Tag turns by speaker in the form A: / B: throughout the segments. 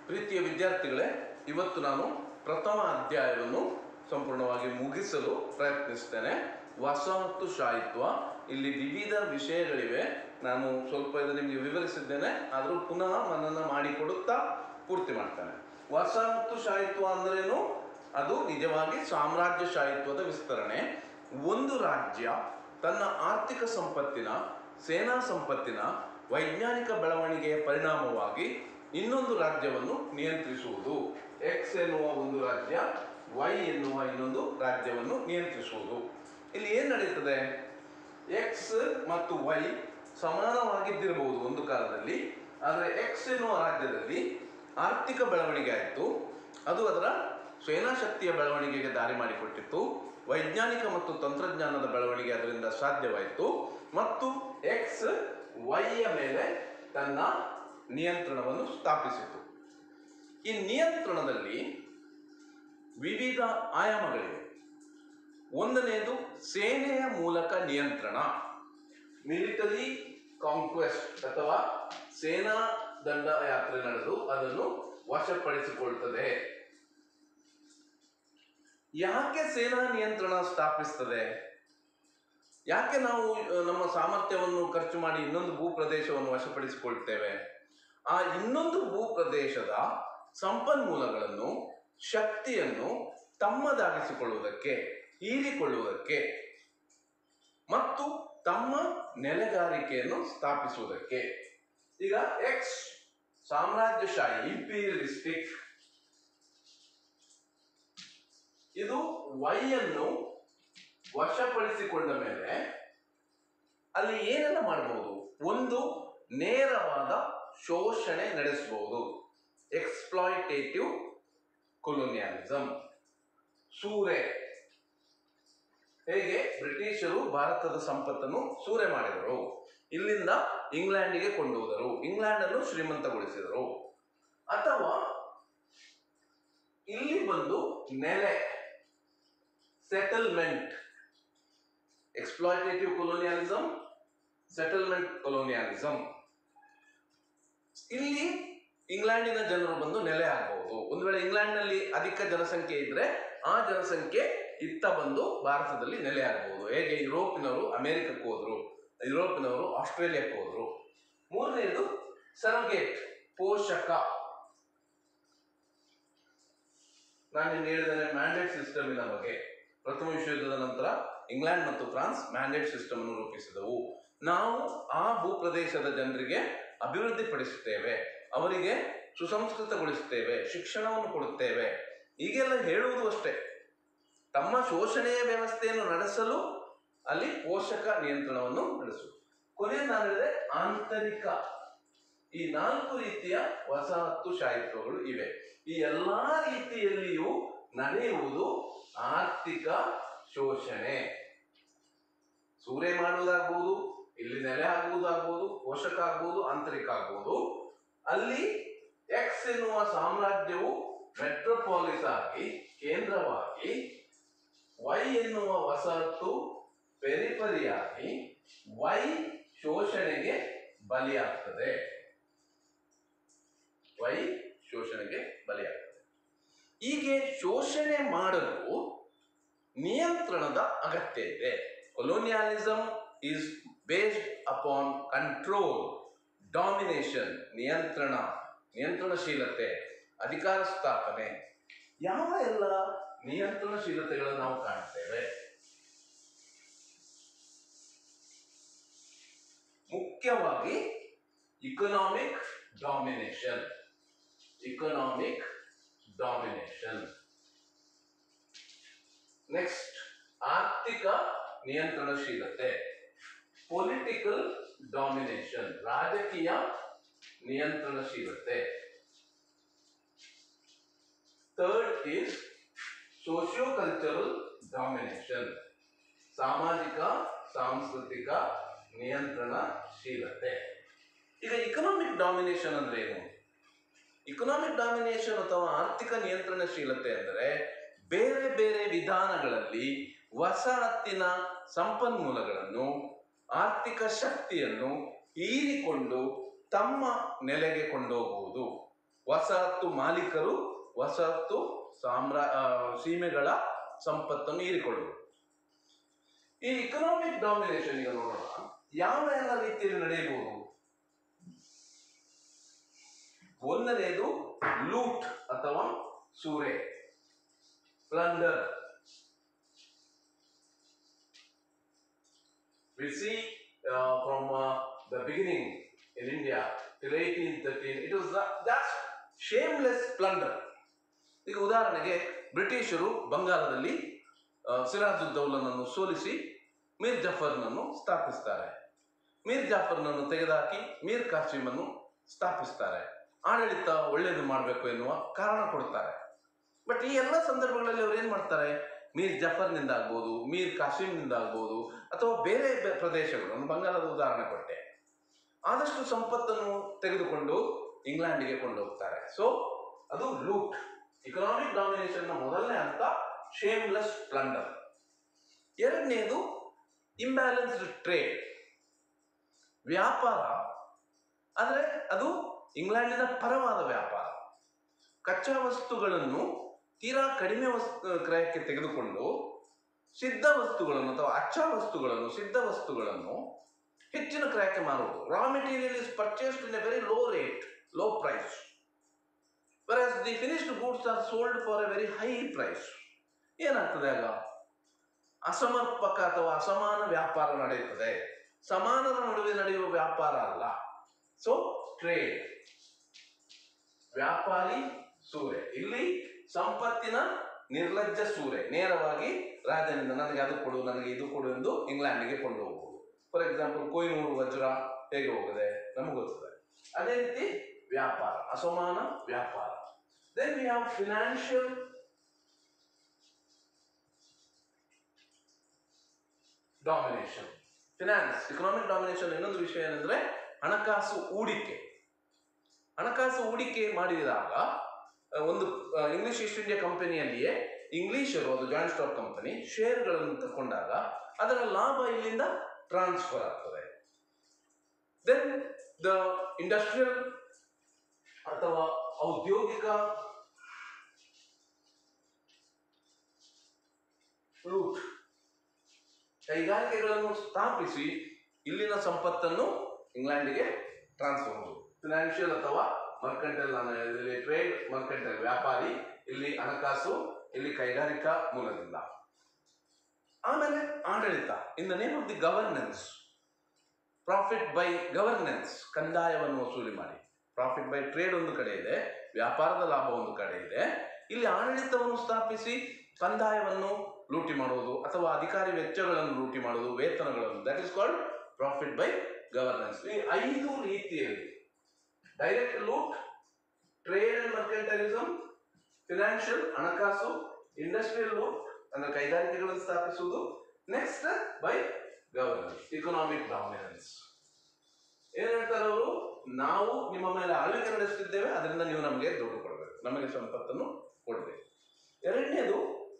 A: ಪ್ರೀತಿಯ ವಿದ್ಯಾರ್ಥಿಗಳೇ ಇವತ್ತು ನಾನು ಪ್ರಥಮ ಅಧ್ಯಾಯವನ್ನು ಸಂಪೂರ್ಣವಾಗಿ ಮುಗಿಸಲು ಪ್ರಯತ್ನಿಸ್ತೇನೆ ವಸಾಹತುಶಾಹಿತ್ವ ಇಲ್ಲಿ ವಿವಿಧ ವಿಷಯಗಳಿವೆ ನಾನು ಸ್ವಲ್ಪ ಇದು ನಿಮಗೆ ವಿವರಿಸಿದ್ದೇನೆ ಆದರೂ ಪುನಃ ಮನನ ಮಾಡಿಕೊಡುತ್ತಾ ಪೂರ್ತಿ ಮಾಡ್ತೇನೆ ವಸಾಹತುಶಾಹಿತ್ವ ಅಂದ್ರೇನು ಅದು ನಿಜವಾಗಿ ಸಾಮ್ರಾಜ್ಯಶಾಹಿತ್ವದ ವಿಸ್ತರಣೆ ಒಂದು ರಾಜ್ಯ ತನ್ನ ಆರ್ಥಿಕ ಸಂಪತ್ತಿನ ಸೇನಾ ಸಂಪತ್ತಿನ ವೈಜ್ಞಾನಿಕ ಬೆಳವಣಿಗೆಯ ಪರಿಣಾಮವಾಗಿ ಇನ್ನೊಂದು ರಾಜ್ಯವನ್ನು ನಿಯಂತ್ರಿಸುವುದು ಎಕ್ಸ್ ಎನ್ನುವ ಒಂದು ರಾಜ್ಯ ವೈ ಎನ್ನುವ ಇನ್ನೊಂದು ರಾಜ್ಯವನ್ನು ನಿಯಂತ್ರಿಸುವುದು ಇಲ್ಲಿ ಏನು ನಡೀತದೆ ಎಕ್ಸ್ ಮತ್ತು ವೈ ಸಮಾನವಾಗಿದ್ದಿರಬಹುದು ಒಂದು ಕಾಲದಲ್ಲಿ ಆದರೆ ಎಕ್ಸ್ ಎನ್ನುವ ರಾಜ್ಯದಲ್ಲಿ ಆರ್ಥಿಕ ಬೆಳವಣಿಗೆ ಆಯಿತು ಅದು ಅದರ ಸೇನಾ ಶಕ್ತಿಯ ಬೆಳವಣಿಗೆಗೆ ದಾರಿ ಮಾಡಿಕೊಟ್ಟಿತ್ತು ವೈಜ್ಞಾನಿಕ ಮತ್ತು ತಂತ್ರಜ್ಞಾನದ ಬೆಳವಣಿಗೆ ಅದರಿಂದ ಸಾಧ್ಯವಾಯಿತು ಮತ್ತು ಎಕ್ಸ್ ವೈಯ ಮೇಲೆ ತನ್ನ ನಿಯಂತ್ರಣವನ್ನು ಸ್ಥಾಪಿಸಿತು ಈ ನಿಯಂತ್ರಣದಲ್ಲಿ ವಿವಿಧ ಆಯಾಮಗಳಿವೆ ಒಂದನೆಯದು ಸೇನೆಯ ಮೂಲಕ ನಿಯಂತ್ರಣ ಮಿಲಿಟರಿ ಕಾಂಕ್ವೆಸ್ಟ್ ಅಥವಾ ಸೇನಾ ದಂಡ ಯಾತ್ರೆ ನಡೆದು ಅದನ್ನು ವಶಪಡಿಸಿಕೊಳ್ತದೆ ಯಾಕೆ ಸೇನಾ ನಿಯಂತ್ರಣ ಸ್ಥಾಪಿಸ್ತದೆ ಯಾಕೆ ನಾವು ಅಹ್, ನಮ್ಮ ಸಾಮರ್ಥ್ಯವನ್ನು ಖರ್ಚು ಮಾಡಿ ಇನ್ನೊಂದು ಭೂ ಪ್ರದೇಶವನ್ನು ವಶಪಡಿಸಿಕೊಳ್ತೇವೆ ಆ ಇನ್ನೊಂದು ಭೂ ಪ್ರದೇಶದ ಸಂಪನ್ಮೂಲಗಳನ್ನು ಶಕ್ತಿಯನ್ನು ತಮ್ಮದಾಗಿಸಿಕೊಳ್ಳುವುದಕ್ಕೆ ಹೀರಿಕೊಳ್ಳುವುದಕ್ಕೆ ಮತ್ತು ತಮ್ಮ ನೆಲೆಗಾರಿಕೆಯನ್ನು ಸ್ಥಾಪಿಸುವುದಕ್ಕೆ ಈಗ ಎಕ್ಸ್ ಸಾಮ್ರಾಜ್ಯಶಾಹಿ ಇಂಪೀರಿಯಲಿಸ್ಟಿಕ್ ಇದು ವೈ ಅನ್ನು ವಶಪಡಿಸಿಕೊಂಡ ಮೇಲೆ ಅಲ್ಲಿ ಏನೆಲ್ಲ ಮಾಡಬಹುದು ಒಂದು ನೇರವಾದ ಶೋಷಣೆ ನಡೆಸಬಹುದು ಎಕ್ಸ್ಪ್ಲಾಯಿಟೇಟಿವ್ ಕೊಲೋನಿಯಾಲಿಸಮ್ ಸೂರೆ ಹೇಗೆ ಬ್ರಿಟಿಷರು ಭಾರತದ ಸಂಪತ್ತನ್ನು ಸೂರೆ ಮಾಡಿದರು ಇಲ್ಲಿಂದ ಇಂಗ್ಲೆಂಡಿಗೆ ಕೊಂಡು ಹೋದರು ಇಂಗ್ಲೆಂಡ್ ಅನ್ನು ಶ್ರೀಮಂತಗೊಳಿಸಿದರು ಅಥವಾ ಇಲ್ಲಿ ಬಂದು ನೆಲೆ ಸೆಟಲ್ಮೆಂಟ್ ಎಕ್ಸ್ಪ್ಲಾಯಿಟೇಟಿವ್ ಕೊಲೋನಿಯಾಲಿಸಮ್ ಸೆಟಲ್ಮೆಂಟ್ ಕೊಲೋನಿಯಾಲಿಸಮ್ ಇಲ್ಲಿ ಇಂಗ್ಲೆಂಡಿನ ಜನರು ಬಂದು ನೆಲೆ ಆಗಬಹುದು ಒಂದು ವೇಳೆ ಇಂಗ್ಲೆಂಡ್ನಲ್ಲಿ ಅಧಿಕ ಜನಸಂಖ್ಯೆ ಇದ್ರೆ ಆ ಜನಸಂಖ್ಯೆ ಇತ್ತ ಬಂದು ಭಾರತದಲ್ಲಿ ನೆಲೆ ಆಗಬಹುದು ಹೇಗೆ ಯುರೋಪಿನವರು ಅಮೆರಿಕಕ್ಕೆ ಹೋದ್ರು ಯುರೋಪಿನವರು ಆಸ್ಟ್ರೇಲಿಯಾಕ್ಕೆ ಹೋದ್ರು ಮೂರನೆಯದು ಸರಗೇಟ್ ಪೋಷಕ ನಾನು ನಿಮ್ಗೆ ಹೇಳಿದ್ದೇನೆ ಮ್ಯಾಂಡೇಟ್ ಸಿಸ್ಟಮಿನ ಬಗ್ಗೆ ಪ್ರಥಮ ವಿಶ್ವಯುದ್ಧದ ನಂತರ ಇಂಗ್ಲೆಂಡ್ ಮತ್ತು ಫ್ರಾನ್ಸ್ ಮ್ಯಾಂಡೇಟ್ ಸಿಸ್ಟಮ್ ಅನ್ನು ರೂಪಿಸಿದವು ನಾವು ಆ ಭೂಪ್ರದೇಶದ ಜನರಿಗೆ ಅಭಿವೃದ್ಧಿಪಡಿಸುತ್ತೇವೆ ಅವರಿಗೆ ಸುಸಂಸ್ಕೃತಗೊಳಿಸುತ್ತೇವೆ ಶಿಕ್ಷಣವನ್ನು ಕೊಡುತ್ತೇವೆ ಹೀಗೆಲ್ಲ ಹೇಳುವುದು ಅಷ್ಟೇ ತಮ್ಮ ಶೋಷಣೆಯ ವ್ಯವಸ್ಥೆಯನ್ನು ನಡೆಸಲು ಅಲ್ಲಿ ಪೋಷಕ ನಿಯಂತ್ರಣವನ್ನು ನಡೆಸು ಕೊನೆಯ ನಾನು ಹೇಳಿದೆ ಆಂತರಿಕ ಈ ನಾಲ್ಕು ರೀತಿಯ ವಸಾಹತುಶಾಹಿತ್ವಗಳು ಇವೆ ಈ ಎಲ್ಲಾ ರೀತಿಯಲ್ಲಿಯೂ ನಡೆಯುವುದು ಆರ್ಥಿಕ ಶೋಷಣೆ ಸೂರೆ ಮಾಡುವುದಾಗ್ಬೋದು ಇಲ್ಲಿ ನೆಲೆ ಆಗುವುದಾಗ್ಬೋದು ಪೋಷಕ ಆಗ್ಬೋದು ಆಂತರಿಕ ಆಗ್ಬೋದು ಅಲ್ಲಿ ಎಕ್ಸ್ ಎನ್ನುವ ಸಾಮ್ರಾಜ್ಯವು ಮೆಟ್ರೋಪಾಲಿಸ್ ಆಗಿ ಕೇಂದ್ರವಾಗಿ ವೈ ಎನ್ನುವ ವಸಾಹತು ಪೆರಿಫರಿಯಾಗಿ ವೈ ಶೋಷಣೆಗೆ ಬಲಿಯಾಗ್ತದೆ ವೈ ಶೋಷಣೆಗೆ ಬಲಿಯಾಗ್ತದೆ ಹೀಗೆ ಶೋಷಣೆ ಮಾಡಲು ನಿಯಂತ್ರಣದ ಅಗತ್ಯ ಇದೆ colonialism is based upon control domination ನಿಯಂತ್ರಣ ನಿಯಂತ್ರಣಶೀಲತೆ ಅಧಿಕಾರ ಸ್ಥಾಪನೆ ಯಾವ ಎಲ್ಲ ನಿಯಂತ್ರಣಶೀಲತೆಗಳನ್ನು ನಾವು ಕಾಣ್ತೇವೆ ಮುಖ್ಯವಾಗಿ economic domination economic domination next ಆರ್ಥಿಕ ನಿಯಂತ್ರಣಶೀಲತೆ ಪೊಲಿಟಿಕಲ್ ಡಾಮಿನೇಷನ್ ರಾಜಕೀಯ ನಿಯಂತ್ರಣಶೀಲತೆ third is socio cultural domination ಸಾಮಾಜಿಕ ಸಾಂಸ್ಕೃತಿಕ ನಿಯಂತ್ರಣಶೀಲತೆ ಈಗ ಇಕನಾಮಿಕ್ ಡಾಮಿನೇಷನ್ ಅಂದ್ರೆ ಏನು ಇಕನಾಮಿಕ್ ಡಾಮಿನೇಷನ್ ಅಥವಾ ಆರ್ಥಿಕ ನಿಯಂತ್ರಣಶೀಲತೆ ಅಂದರೆ ಬೇರೆ ಬೇರೆ ವಿಧಾನಗಳಲ್ಲಿ ವಸಾಹತಿನ ಸಂಪನ್ಮೂಲಗಳನ್ನು ಆರ್ಥಿಕ ಶಕ್ತಿಯನ್ನು ಹೀರಿಕೊಂಡು ತಮ್ಮ ನೆಲೆಗೆ ಕೊಂಡೋಗುವುದು ವಸಾಹತು ಮಾಲೀಕರು ವಸಾಹತು ಸಾಮ್ರಾ ಆ, ಸೀಮೆಗಳ ಸಂಪತ್ತನ್ನು ಹೀರಿಕೊಳ್ಳುವುದು ಈ ಇಕನಾಮಿಕ್ ಡಾಮಿನೇಷನ್ ಈಗ ನೋಡೋಣ ಯಾವ ಎಲ್ಲ ರೀತಿಯಲ್ಲಿ ನಡೆಯಬಹುದು ಒಂದನೆಯದು ಲೂಟ್ ಅಥವಾ ಸೂರೆ plunder we see uh, from uh, the beginning in India till 1813, it was that, that shameless plunder. ಈಗ ಉದಾಹರಣೆಗೆ ಬ್ರಿಟಿಷರು ಬಂಗಾಳದಲ್ಲಿ ಆ, ಸಿರಾಜುದ್ದೌಲನನ್ನು ಸೋಲಿಸಿ ಮೀರ್ ಜಫರ್ನನ್ನು ಸ್ಥಾಪಿಸ್ತಾರೆ ಮೀರ್ ಜಾಫರ್ನನ್ನು ತೆಗೆದುಹಾಕಿ ಮೀರ್ ಕಾಸಿಮನ್ನು ಸ್ಥಾಪಿಸ್ತಾರೆ ಆಡಳಿತ ಒಳ್ಳೆಯದು ಮಾಡಬೇಕು ಎನ್ನುವ ಕಾರಣ ಕೊಡ್ತಾರೆ ಬಟ್ ಈ ಎಲ್ಲ ಸಂದರ್ಭಗಳಲ್ಲಿ ಅವ್ರು ಏನ್ ಮಾಡ್ತಾರೆ ಮೀರ್ ಜಫರ್ನಿಂದ ಆಗ್ಬೋದು ಮೀರ್ ಕಾಸಿಮ್ನಿಂದ ಆಗ್ಬೋದು ಅಥವಾ ಬೇರೆ ಬೆ- ಪ್ರದೇಶಗಳು ನಾನು ಬಂಗಾಳದ ಉದಾಹರಣೆ ಕೊಟ್ಟೆ ಆದಷ್ಟು ಸಂಪತ್ತನ್ನು ತೆಗೆದುಕೊಂಡು ಇಂಗ್ಲೆಂಡಿಗೆ ಕೊಂಡೋಗ್ತಾರೆ ಸೊ ಅದು ಲೂಟ್ ಇಕನಾಮಿಕ್ ಡಾಮಿನೇಷನ್ ನ ಮೊದಲನೇ ಹಂತ ಶೇಮ್ಲೆಸ್ ಪ್ಲಂಡರ್ ಎರಡನೇದು ಇಂಬ್ಯಾಲೆನ್ಸ್ಡ್ ಟ್ರೇಡ್ ವ್ಯಾಪಾರ ಆದರೆ ಅದು ಇಂಗ್ಲೆಂಡಿನ ಪರವಾದ ವ್ಯಾಪಾರ ಕಚ್ಚಾ ವಸ್ತುಗಳನ್ನು ತೀರಾ ಕಡಿಮೆ ವಸ್ತು ಕ್ರಯಕ್ಕೆ ತೆಗೆದುಕೊಂಡು ಸಿದ್ಧ ವಸ್ತುಗಳನ್ನು ಅಥವಾ ಅಚ್ಚಾ ವಸ್ತುಗಳನ್ನು ಸಿದ್ಧ ವಸ್ತುಗಳನ್ನು ಹೆಚ್ಚಿನ ಕ್ರಯಕ್ಕೆ ಮಾರುವುದು raw material is purchased in a very low rate low price whereas the finished goods are sold for a very high price ಏನಾಗ್ತದೆ ಆಗ ಅಸಮರ್ಪಕ ಅಥವಾ ಅಸಮಾನ ವ್ಯಾಪಾರ ನಡೆಯುತ್ತದೆ ಸಮಾನರ ನಡುವೆ ನಡೆಯುವ ವ್ಯಾಪಾರ ಅಲ್ಲ ಸೊ ಟ್ರೇಡ್ ವ್ಯಾಪಾರಿ ಸೂರೆ ಇಲ್ಲಿ ಸಂಪತ್ತಿನ ನಿರ್ಲಜ್ಜ ಸೂರೆ ನೇರವಾಗಿ ರಾಜನಿಂದ ನನಗೆ ಅದು ಕೊಡು ನನಗೆ ಇದು ಕೊಡು ಎಂದು ಇಂಗ್ಲೆಂಡಿಗೆ ಕೊಂಡು ಹೋಗುವುದು ಫಾರ್ ಎಕ್ಸಾಂಪಲ್ ಕೊಯ್ನೂರು ವಜ್ರ ಹೇಗೆ ಹೋಗಿದೆ ನಮಗೆ ಗೊತ್ತದೆ ಅದೇ ರೀತಿ ವ್ಯಾಪಾರ ಅಸಮಾನ ವ್ಯಾಪಾರ then we have financial domination finance economic domination ಇನ್ನೊಂದು ವಿಷಯ ಏನಂದ್ರೆ ಹಣಕಾಸು ಹೂಡಿಕೆ ಹಣಕಾಸು ಹೂಡಿಕೆ ಮಾಡಿದಾಗ ಆ, ಒಂದು ಆ, ಇಂಗ್ಲಿಷ್ ಈಸ್ಟ್ ಇಂಡಿಯಾ ಕಂಪನಿಯಲ್ಲಿಯೇ ಇಂಗ್ಲಿಷರು ಅದು ಜಾಯಿಂಟ್ ಸ್ಟಾಕ್ ಕಂಪನಿ ಶೇರ್ಗಳನ್ನು ತಗೊಂಡಾಗ ಅದರ ಲಾಭ ಇಲ್ಲಿಂದ ಟ್ರಾನ್ಸ್ಫರ್ ಆಗ್ತದೆ ದೆನ್ ದ ಇಂಡಸ್ಟ್ರಿಯಲ್ ಅಥವಾ ಔದ್ಯೋಗಿಕ ಲೂಟ್ ಕೈಗಾರಿಕೆಗಳನ್ನು ಸ್ಥಾಪಿಸಿ ಇಲ್ಲಿನ ಸಂಪತ್ತನ್ನು ಇಂಗ್ಲೆಂಡಿಗೆ ಟ್ರಾನ್ಸ್ಫರ್ ಮಾಡುವುದು ಫಿನಾನ್ಷಿಯಲ್ ಅಥವಾ ಮರ್ಕೆಂಟಲ್ ಇಲ್ಲಿ ಟ್ರೇಡ್ ಮರ್ಕೆಂಟಲ್ ವ್ಯಾಪಾರಿ ಇಲ್ಲಿ ಹಣಕಾಸು ಇಲ್ಲಿ ಕೈಗಾರಿಕಾ ಮೂಲದಿಂದ ಆಮೇಲೆ ಆಡಳಿತ in the name of the governance profit by governance ಕಂದಾಯವನ್ನು ವಸೂಲಿ ಮಾಡಿ ಪ್ರಾಫಿಟ್ ಬೈ ಟ್ರೇಡ್ ಒಂದು ಕಡೆ ಇದೆ ವ್ಯಾಪಾರದ ಲಾಭ ಒಂದು ಕಡೆ ಇದೆ ಇಲ್ಲಿ ಆಡಳಿತವನ್ನು ಸ್ಥಾಪಿಸಿ ಕಂದಾಯವನ್ನು ಲೂಟಿ ಮಾಡುವುದು ಅಥವಾ ಅಧಿಕಾರಿ ವೆಚ್ಚಗಳನ್ನು ಲೂಟಿ ಮಾಡುವುದು ವೇತನಗಳನ್ನು that is called profit by governance ಈ ಐದು ರೀತಿಯಲ್ಲಿ direct loot trade and mercantilism financial ಹಣಕಾಸು ಇಂಡಸ್ಟ್ರಿಯಲ್ ಲೂಟ್ ಅಂದ್ರೆ ಕೈಗಾರಿಕೆಗಳನ್ನು ಸ್ಥಾಪಿಸುವುದು next by governance economic dominance ಏನ್ ಹೇಳ್ತಾರೆ ಅವರು ನಾವು ನಿಮ್ಮ ಮೇಲೆ ಆಳ್ವಿಕೆ ನಡೆಸುತ್ತಿದ್ದೇವೆ ಅದರಿಂದ ನೀವು ನಮಗೆ ದುಡ್ಡು ಕೊಡಬೇಕು ನಮಗೆ ಸಂಪತ್ತನ್ನು ಕೊಡಬೇಕು ಎರಡನೇದು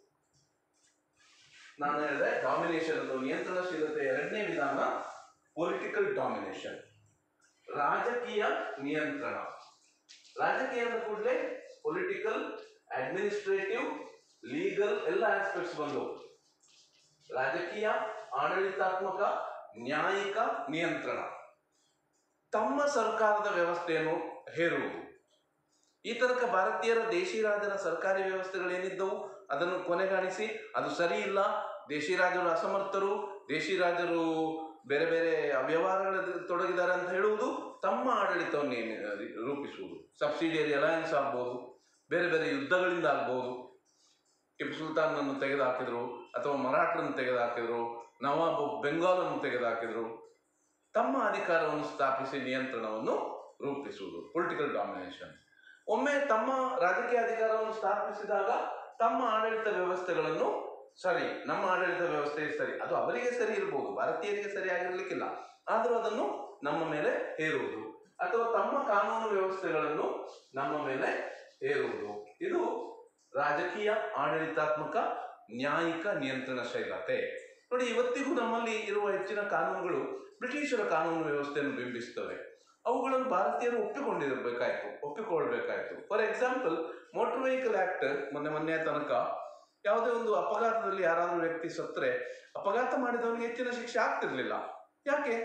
A: ನಾನು ಹೇಳಿದೆ ಡಾಮಿನೇಷನ್ ಅಥವಾ ನಿಯಂತ್ರಣಶೀಲತೆ ಎರಡನೇ ವಿಧಾನ ಪೊಲಿಟಿಕಲ್ ಡಾಮಿನೇಷನ್ ರಾಜಕೀಯ ನಿಯಂತ್ರಣ ರಾಜಕೀಯದ ಕೂಡಲೇ ಪೊಲಿಟಿಕಲ್ ಅಡ್ಮಿನಿಸ್ಟ್ರೇಟಿವ್ ಲೀಗಲ್ ಎಲ್ಲ ಆಸ್ಪೆಕ್ಟ್ಸ್ ಬಂದವು ರಾಜಕೀಯ ಆಡಳಿತಾತ್ಮಕ ನ್ಯಾಯಿಕ ನಿಯಂತ್ರಣ ತಮ್ಮ ಸರ್ಕಾರದ ವ್ಯವಸ್ಥೆಯನ್ನು ಹೇರುವುದು ಈ ತನಕ ಭಾರತೀಯರ ದೇಶಿ ರಾಜರ ಸರ್ಕಾರಿ ವ್ಯವಸ್ಥೆಗಳೇನಿದ್ದವು ಅದನ್ನು ಕೊನೆಗಾಣಿಸಿ ಅದು ಸರಿ ಇಲ್ಲ ದೇಶಿ ರಾಜರು ಅಸಮರ್ಥರು ದೇಶಿ ರಾಜರು ಬೇರೆ ಬೇರೆ ಅವ್ಯವಹಾರಗಳಲ್ಲಿ ತೊಡಗಿದ್ದಾರೆ ಅಂತ ಹೇಳುವುದು ತಮ್ಮ ಆಡಳಿತವನ್ನು ನೇಮಿ- ರೂಪಿಸುವುದು ಸಬ್ಸಿಡಿಯರಿ ಅಲಯನ್ಸ್ ಆಗ್ಬೋದು ಬೇರೆ ಬೇರೆ ಯುದ್ಧಗಳಿಂದ ಆಗ್ಬೋದು ಟಿಪ್ಪು ಸುಲ್ತಾನನ್ನು ತೆಗೆದುಹಾಕಿದ್ರು ಅಥವಾ ಮರಾಠರನ್ನು ತೆಗೆದುಹಾಕಿದ್ರು ನವಾಬ್ ಬೆಂಗಾಲನ್ನು ತೆಗೆದುಹಾಕಿದ್ರು ತಮ್ಮ ಅಧಿಕಾರವನ್ನು ಸ್ಥಾಪಿಸಿ ನಿಯಂತ್ರಣವನ್ನು ರೂಪಿಸುವುದು ಪೊಲಿಟಿಕಲ್ ಡಾಮಿನೇಷನ್ ಒಮ್ಮೆ ತಮ್ಮ ರಾಜಕೀಯ ಅಧಿಕಾರವನ್ನು ಸ್ಥಾಪಿಸಿದಾಗ ತಮ್ಮ ಆಡಳಿತ ವ್ಯವಸ್ಥೆಗಳನ್ನು ಸರಿ ನಮ್ಮ ಆಡಳಿತ ವ್ಯವಸ್ಥೆ ಸರಿ ಅದು ಅವರಿಗೆ ಸರಿ ಇರಬಹುದು ಭಾರತೀಯರಿಗೆ ಸರಿಯಾಗಿರ್ಲಿಕ್ಕಿಲ್ಲ ಆದರೂ ಅದನ್ನು ನಮ್ಮ ಮೇಲೆ ಹೇರುವುದು ಅಥವಾ ತಮ್ಮ ಕಾನೂನು ವ್ಯವಸ್ಥೆಗಳನ್ನು ನಮ್ಮ ಮೇಲೆ ಹೇರುವುದು ಇದು ರಾಜಕೀಯ ಆಡಳಿತಾತ್ಮಕ ನ್ಯಾಯಿಕ ನಿಯಂತ್ರಣ ಶೈಲತೆ ನೋಡಿ ಇವತ್ತಿಗೂ ನಮ್ಮಲ್ಲಿ ಇರುವ ಹೆಚ್ಚಿನ ಕಾನೂನುಗಳು ಬ್ರಿಟಿಷರ ಕಾನೂನು ವ್ಯವಸ್ಥೆಯನ್ನು ಬಿಂಬಿಸ್ತವೆ ಅವುಗಳನ್ನು ಭಾರತೀಯರು ಒಪ್ಪಿಕೊಂಡಿರಬೇಕಾಯ್ತು ಒಪ್ಪಿಕೊಳ್ಬೇಕಾಯ್ತು for example motor vehicle act ಮೊನ್ನೆ ಮೊನ್ನೆ ತನಕ ಯಾವುದೇ ಒಂದು ಅಪಘಾತದಲ್ಲಿ ಯಾರಾದರೂ ವ್ಯಕ್ತಿ ಸತ್ತರೆ ಅಪಘಾತ ಮಾಡಿದವನಿಗೆ ಹೆಚ್ಚಿನ ಶಿಕ್ಷೆ ಆಗ್ತಿರ್ಲಿಲ್ಲ ಯಾಕೆ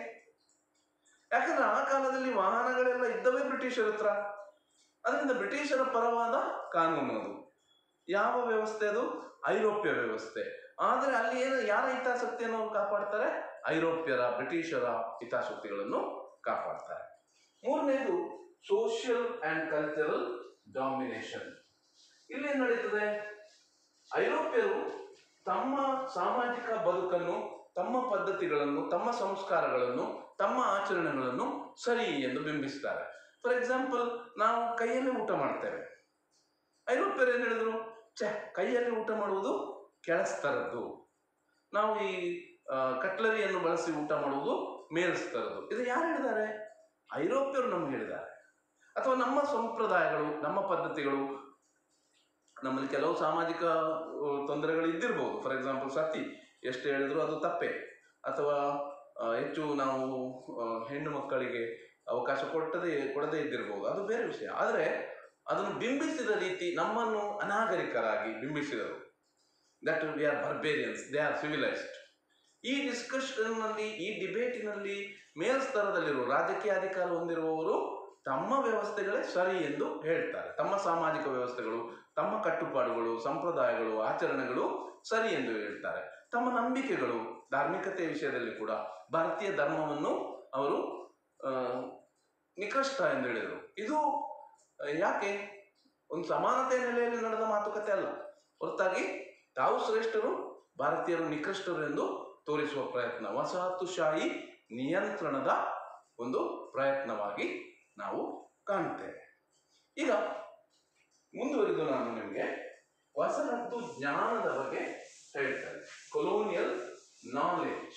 A: ಯಾಕಂದ್ರೆ ಆ ಕಾಲದಲ್ಲಿ ವಾಹನಗಳೆಲ್ಲ ಇದ್ದವೇ ಬ್ರಿಟಿಷರ ಹತ್ರ ಅದರಿಂದ ಬ್ರಿಟಿಷರ ಪರವಾದ ಕಾನೂನು ಅದು ಯಾವ ವ್ಯವಸ್ಥೆ ಅದು ಐರೋಪ್ಯ ವ್ಯವಸ್ಥೆ ಆದರೆ ಅಲ್ಲಿ ಏನು ಯಾರ ಹಿತಾಸಕ್ತಿಯನ್ನು ಅವ್ರು ಕಾಪಾಡ್ತಾರೆ ಐರೋಪ್ಯರ ಬ್ರಿಟಿಷರ ಹಿತಾಸಕ್ತಿಗಳನ್ನು ಕಾಪಾಡ್ತಾರೆ ಮೂರನೇದು ಸೋಷಿಯಲ್ ಅಂಡ್ ಕಲ್ಚರಲ್ ಡಾಮಿನೇಷನ್ ಇಲ್ಲಿ ನಡೀತದೆ ಐರೋಪ್ಯರು ತಮ್ಮ ಸಾಮಾಜಿಕ ಬದುಕನ್ನು ತಮ್ಮ ಪದ್ಧತಿಗಳನ್ನು ತಮ್ಮ ಸಂಸ್ಕಾರಗಳನ್ನು ತಮ್ಮ ಆಚರಣೆಗಳನ್ನು ಸರಿ ಎಂದು ಬಿಂಬಿಸ್ತಾರೆ ಫಾರ್ ಎಕ್ಸಾಂಪಲ್ ನಾವು ಕೈಯಲ್ಲಿ ಊಟ ಮಾಡ್ತೇವೆ ಐರೋಪ್ಯರು ಏನು ಹೇಳಿದ್ರು ಛೆ ಕೈಯಲ್ಲಿ ಊಟ ಮಾಡುವುದು ಕೆಳಸ್ತರದ್ದು ನಾವು ಈ ಆ, ಕಟ್ಲರಿಯನ್ನು ಬಳಸಿ ಊಟ ಮಾಡುವುದು ಮೇಲ್ಸ್ತರದ್ದು ಇದು ಯಾರು ಹೇಳಿದ್ದಾರೆ ಐರೋಪ್ಯರು ನಮ್ಗೆ ಹೇಳಿದ್ದಾರೆ ಅಥವಾ ನಮ್ಮ ಸಂಪ್ರದಾಯಗಳು ನಮ್ಮ ಪದ್ಧತಿಗಳು ನಮ್ಮಲ್ಲಿ ಕೆಲವು ಸಾಮಾಜಿಕ ಆ, ತೊಂದರೆಗಳು ಇದ್ದಿರ್ಬೋದು ಫಾರ್ ಎಕ್ಸಾಂಪಲ್ ಸತಿ ಎಷ್ಟು ಹೇಳಿದ್ರು ಅದು ತಪ್ಪೇ ಅಥವಾ ಆ, ಹೆಚ್ಚು ನಾವು ಆ, ಹೆಣ್ಣು ಮಕ್ಕಳಿಗೆ ಅವಕಾಶ ಕೊಟ್ಟದೇ ಕೊಡದೇ ಇದ್ದಿರ್ಬೋದು ಅದು ಬೇರೆ ವಿಷಯ ಆದರೆ ಅದನ್ನು ಬಿಂಬಿಸಿದ ರೀತಿ ನಮ್ಮನ್ನು ಅನಾಗರಿಕರಾಗಿ ಬಿಂಬಿಸಿದರು that we are barbarians they are civilised ಈ ಡಿಸ್ಕಷನ್ನಲ್ಲಿ ಈ ಡಿಬೇಟಿನಲ್ಲಿ ಮೇಲ್ಸ್ತರದಲ್ಲಿರುವ ರಾಜಕೀಯ ಅಧಿಕಾರ ಹೊಂದಿರುವವರು ತಮ್ಮ ವ್ಯವಸ್ಥೆಗಳೇ ಸರಿ ಎಂದು ಹೇಳ್ತಾರೆ ತಮ್ಮ ಸಾಮಾಜಿಕ ವ್ಯವಸ್ಥೆಗಳು ತಮ್ಮ ಕಟ್ಟುಪಾಡುಗಳು ಸಂಪ್ರದಾಯಗಳು ಆಚರಣೆಗಳು ಸರಿ ಎಂದು ಹೇಳ್ತಾರೆ ತಮ್ಮ ನಂಬಿಕೆಗಳು ಧಾರ್ಮಿಕತೆ ವಿಷಯದಲ್ಲಿ ಕೂಡ ಭಾರತೀಯ ಧರ್ಮವನ್ನು ಅವರು ಆ, ನಿಕೃಷ್ಟ ಎಂದು ಹೇಳಿದರು ಇದು ಆ, ಯಾಕೆ ಒಂದು ಸಮಾನತೆಯ ನೆಲೆಯಲ್ಲಿ ನಡೆದ ಮಾತುಕತೆ ಅಲ್ಲ ಹೊರತಾಗಿ ತಾವು ಶ್ರೇಷ್ಠರು ಭಾರತೀಯರು ನಿಕೃಷ್ಟರು ಎಂದು ತೋರಿಸುವ ಪ್ರಯತ್ನ ವಸಾಹತುಶಾಹಿ ನಿಯಂತ್ರಣದ ಒಂದು ಪ್ರಯತ್ನವಾಗಿ ನಾವು ಕಾಣ್ತೇವೆ ಈಗ ಮುಂದುವರಿದು ನಾನು ನಿಮಗೆ ವಸಾಹತು ಜ್ಞಾನದ ಬಗ್ಗೆ ಹೇಳ್ತೇನೆ ಕೊಲೋನಿಯಲ್ ನಾಲೆಡ್ಜ್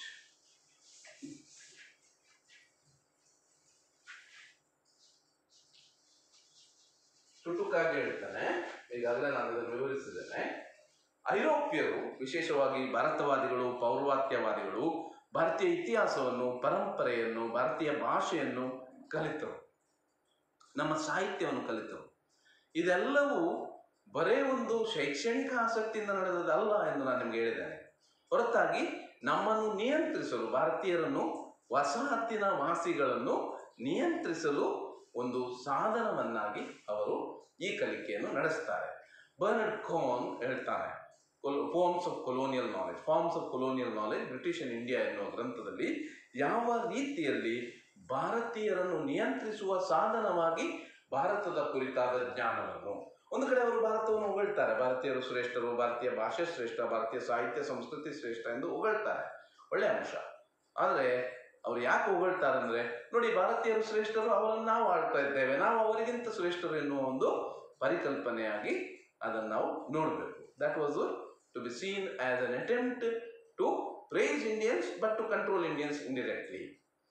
A: ಚುಟುಕಾಗಿ ಹೇಳ್ತಾನೆ ಈಗಾಗಲೇ ನಾನು ಇದನ್ನು ವಿವರಿಸಿದ್ದೇನೆ ಐರೋಪ್ಯರು ವಿಶೇಷವಾಗಿ ಭಾರತವಾದಿಗಳು ಪೌರ್ವಾತ್ಯವಾದಿಗಳು ಭಾರತೀಯ ಇತಿಹಾಸವನ್ನು ಪರಂಪರೆಯನ್ನು ಭಾರತೀಯ ಭಾಷೆಯನ್ನು ಕಲಿತರು ನಮ್ಮ ಸಾಹಿತ್ಯವನ್ನು ಕಲಿತರು ಇದೆಲ್ಲವೂ ಬರೇ ಒಂದು ಶೈಕ್ಷಣಿಕ ಆಸಕ್ತಿಯಿಂದ ನಡೆದದಲ್ಲ ಎಂದು ನಾನು ನಿಮಗೆ ಹೇಳಿದ್ದೇನೆ ಹೊರತಾಗಿ ನಮ್ಮನ್ನು ನಿಯಂತ್ರಿಸಲು ಭಾರತೀಯರನ್ನು ವಸಾಹತಿನ ವಾಸಿಗಳನ್ನು ನಿಯಂತ್ರಿಸಲು ಒಂದು ಸಾಧನವನ್ನಾಗಿ ಅವರು ಈ ಕಲಿಕೆಯನ್ನು ನಡೆಸ್ತಾರೆ ಬರ್ನರ್ಡ್ ಕೋನ್ ಹೇಳ್ತಾನೆ forms of colonial knowledge forms of colonial knowledge British in India ಎನ್ನುವ ಗ್ರಂಥದಲ್ಲಿ ಯಾವ ರೀತಿಯಲ್ಲಿ ಭಾರತೀಯರನ್ನು ನಿಯಂತ್ರಿಸುವ ಸಾಧನವಾಗಿ ಭಾರತದ ಕುರಿತಾದ ಜ್ಞಾನವನ್ನು ಒಂದು ಕಡೆ ಅವರು ಭಾರತವನ್ನು ಹೊಗಳ್ತಾರೆ ಭಾರತೀಯರು ಶ್ರೇಷ್ಠರು ಭಾರತೀಯ ಭಾಷೆ ಶ್ರೇಷ್ಠ ಭಾರತೀಯ ಸಾಹಿತ್ಯ ಸಂಸ್ಕೃತಿ ಶ್ರೇಷ್ಠ ಎಂದು ಹೊಗಳ್ತಾರೆ ಒಳ್ಳೆಯ ಅಂಶ ಆದರೆ ಅವ್ರು ಯಾಕೆ ಹೊಗಳ್ತಾರೆ ಅಂದ್ರೆ ನೋಡಿ ಭಾರತೀಯರು ಶ್ರೇಷ್ಠರು ಅವರನ್ನು ನಾವು ಆಳ್ತಾ ಇದ್ದೇವೆ ನಾವು ಅವರಿಗಿಂತ ಶ್ರೇಷ್ಠರು ಎನ್ನುವ ಒಂದು ಪರಿಕಲ್ಪನೆಯಾಗಿ ಅದನ್ನು ನಾವು ನೋಡಬೇಕು that was to be seen as an attempt to praise Indians but to control Indians indirectly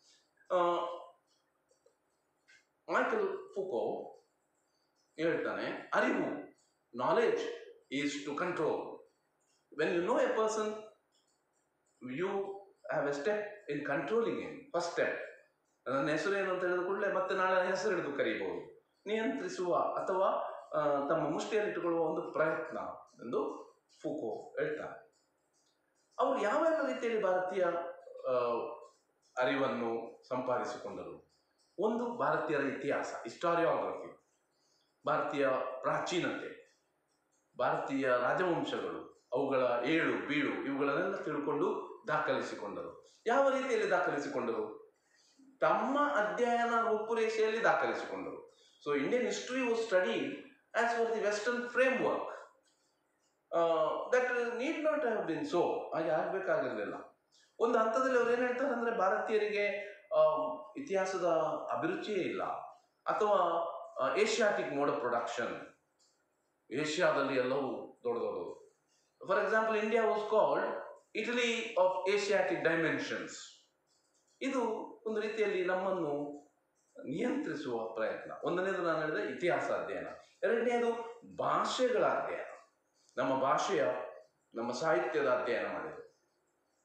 A: Michel Foucault ಹೇಳ್ತಾನೆ ಅರಿವು knowledge is to control when you know a person you have a step in controlling in first step ನನ್ನ ಹೆಸರು ಏನು ಅಂತ ಹೇಳಿದ ಕೂಡಲೇ ಮತ್ತೆ ನಾಳೆ ಹೆಸರು ಹಿಡಿದು ಕರೀಬಹುದು ನಿಯಂತ್ರಿಸುವ ಅಥವಾ ಆ, ತಮ್ಮ ಮುಷ್ಟಿಯಲ್ಲಿಟ್ಟುಕೊಳ್ಳುವ ಒಂದು ಪ್ರಯತ್ನ ಎಂದು ಫೂಕೋ ಹೇಳ್ತಾರೆ ಅವರು ಯಾವೆಲ್ಲ ರೀತಿಯಲ್ಲಿ ಭಾರತೀಯ ಆ, ಅರಿವನ್ನು ಸಂಪಾದಿಸಿಕೊಂಡರು ಒಂದು ಭಾರತೀಯರ ಇತಿಹಾಸ ಹಿಸ್ಟಾರಿಯೋಗ್ರಫಿ ಭಾರತೀಯ ಪ್ರಾಚೀನತೆ ಭಾರತೀಯ ರಾಜವಂಶಗಳು ಅವುಗಳ ಏಳು ಬೀಳು ಇವುಗಳನ್ನೆಲ್ಲ ತಿಳ್ಕೊಂಡು ದಾಖಲಿಸಿಕೊಂಡರು ಯಾವ ರೀತಿಯಲ್ಲಿ ದಾಖಲಿಸಿಕೊಂಡರು ತಮ್ಮ ಅಧ್ಯಯನ ರೂಪುರೇಷೆಯಲ್ಲಿ ದಾಖಲಿಸಿಕೊಂಡರು so Indian history was study as for the western framework that need not have been so ಹಾಗೆ ಆಗಬೇಕಾಗಿರಲಿಲ್ಲ ಒಂದು ಹಂತದಲ್ಲಿ ಅವ್ರು ಏನು ಹೇಳ್ತಾರೆ ಅಂದರೆ ಭಾರತೀಯರಿಗೆ ಆ, ಇತಿಹಾಸದ ಅಭಿರುಚಿಯೇ ಇಲ್ಲ ಅಥವಾ ಏಷ್ಯಾಟಿಕ್ ಮೋಡ್ ಆಫ್ ಪ್ರೊಡಕ್ಷನ್ ಏಷ್ಯಾದಲ್ಲಿ ಎಲ್ಲವೂ ದೊಡ್ಡ ದೊಡ್ಡದು for example India was called Italy of Asiatic dimensions ಇದು ಒಂದು ರೀತಿಯಲ್ಲಿ ನಮ್ಮನ್ನು ನಿಯಂತ್ರಿಸುವ ಪ್ರಯತ್ನ ಒಂದನೇದು ನಾನು ಹೇಳಿದೆ ಇತಿಹಾಸ ಅಧ್ಯಯನ ಎರಡನೇದು ಭಾಷೆಗಳ ಅಧ್ಯಯನ ನಮ್ಮ ಭಾಷೆಯ ನಮ್ಮ ಸಾಹಿತ್ಯದ ಅಧ್ಯಯನ ಮಾಡಿದರು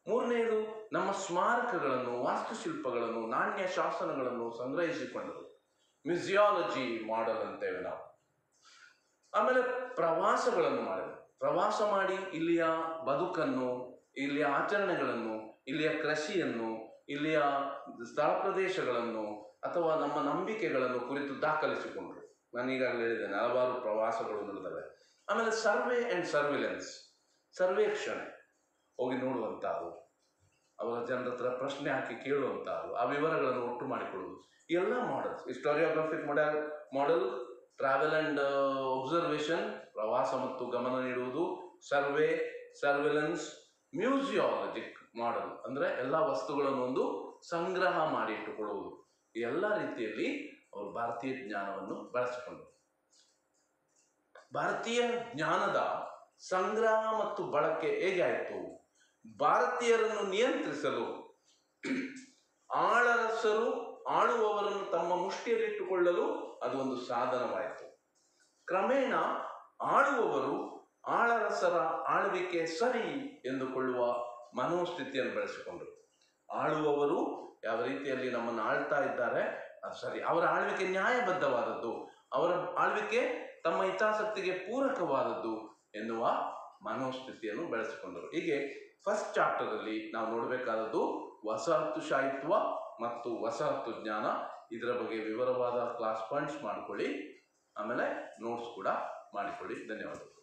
A: ಮೂರನೆಯದು ನಮ್ಮ ಸ್ಮಾರಕಗಳನ್ನು ವಾಸ್ತುಶಿಲ್ಪಗಳನ್ನು ನಾಣ್ಯ ಶಾಸನಗಳನ್ನು ಸಂಗ್ರಹಿಸಿಕೊಂಡರು ಮ್ಯೂಸಿಯಾಲಜಿ ಮಾಡೆಲ್ ಅಂತೇವೆ ನಾವು ಆಮೇಲೆ ಪ್ರವಾಸಗಳನ್ನು ಮಾಡಿದರು ಪ್ರವಾಸ ಮಾಡಿ ಇಲ್ಲಿಯ ಬದುಕನ್ನು ಇಲ್ಲಿಯ ಆಚರಣೆಗಳನ್ನು ಇಲ್ಲಿಯ ಕೃಷಿಯನ್ನು ಇಲ್ಲಿಯ ಸ್ಥಳ ಪ್ರದೇಶಗಳನ್ನು ಅಥವಾ ನಮ್ಮ ನಂಬಿಕೆಗಳನ್ನು ಕುರಿತು ದಾಖಲಿಸಿಕೊಂಡ್ರು ನಾನು ಈಗಾಗಲೇ ಹೇಳಿದ್ದೇನೆ ಹಲವಾರು ಪ್ರವಾಸಗಳು ನಡೆದವೆ ಆಮೇಲೆ ಸರ್ವೆ ಆ್ಯಂಡ್ ಸರ್ವಿಲೆನ್ಸ್ ಸರ್ವೇಕ್ಷಣೆ ಹೋಗಿ ನೋಡುವಂಥದ್ದು ಅವರ ಜನರ ಹತ್ರ ಪ್ರಶ್ನೆ ಹಾಕಿ ಕೇಳುವಂಥದ್ದು ಆ ವಿವರಗಳನ್ನು ಒಟ್ಟು ಮಾಡಿಕೊಳ್ಳುವುದು ಈ ಎಲ್ಲ models historiographic model model travel and observation ಪ್ರವಾಸ ಮತ್ತು ಗಮನ ನೀಡುವುದು ಸರ್ವೆ ಸರ್ವೆಲೆನ್ಸ್ ಮ್ಯೂಸಿಯಾಲಜಿಕ್ ಮಾಡೆಲ್ ಅಂದರೆ ಎಲ್ಲ ವಸ್ತುಗಳನ್ನು ಒಂದು ಸಂಗ್ರಹ ಮಾಡಿ ಇಟ್ಟುಕೊಳ್ಳುವುದು ಈ ಎಲ್ಲ ರೀತಿಯಲ್ಲಿ ಅವರು ಭಾರತೀಯ ಜ್ಞಾನವನ್ನು ಬಳಸಿಕೊಂಡರು ಭಾರತೀಯ ಜ್ಞಾನದ ಸಂಗ್ರಹ ಮತ್ತು ಬಳಕೆ ಹೇಗೆ ಆಯಿತು ಭಾರತೀಯರನ್ನು ನಿಯಂತ್ರಿಸಲು ಆಳರಸರು ಆಳುವವರನ್ನು ತಮ್ಮ ಮುಷ್ಟಿಯಲ್ಲಿಟ್ಟುಕೊಳ್ಳಲು ಅದು ಒಂದು ಸಾಧನವಾಯಿತು ಕ್ರಮೇಣ ಆಳುವವರು ಆಳರಸರ ಆಳ್ವಿಕೆ ಸರಿ ಎಂದುಕೊಳ್ಳುವ ಮನೋಸ್ಥಿತಿಯನ್ನು ಬೆಳೆಸಿಕೊಂಡರು ಆಳುವವರು ಯಾವ ರೀತಿಯಲ್ಲಿ ನಮ್ಮನ್ನು ಆಳ್ತಾ ಇದ್ದಾರೆ ಅದು ಸರಿ ಅವರ ಆಳ್ವಿಕೆ ನ್ಯಾಯಬದ್ಧವಾದದ್ದು ಅವರ ಆಳ್ವಿಕೆ ತಮ್ಮ ಹಿತಾಸಕ್ತಿಗೆ ಪೂರಕವಾದದ್ದು ಎನ್ನುವ ಮನೋಸ್ಥಿತಿಯನ್ನು ಬೆಳೆಸಿಕೊಂಡರು ಹೀಗೆ ಫಸ್ಟ್ ಚಾಪ್ಟರ್ ಅಲ್ಲಿ ನಾವು ನೋಡಬೇಕಾದದ್ದು ವಸಾಹತುಶಾಹಿತ್ವ ಮತ್ತು ವಸಾಹತು ಜ್ಞಾನ ಇದರ ಬಗ್ಗೆ ವಿವರವಾದ ಕ್ಲಾಸ್ ಪಾಯಿಂಟ್ಸ್ ಮಾಡ್ಕೊಳ್ಳಿ ಆಮೇಲೆ ನೋಟ್ಸ್ ಕೂಡ ಮಾಡಿಕೊಳ್ಳಿ ಧನ್ಯವಾದಗಳು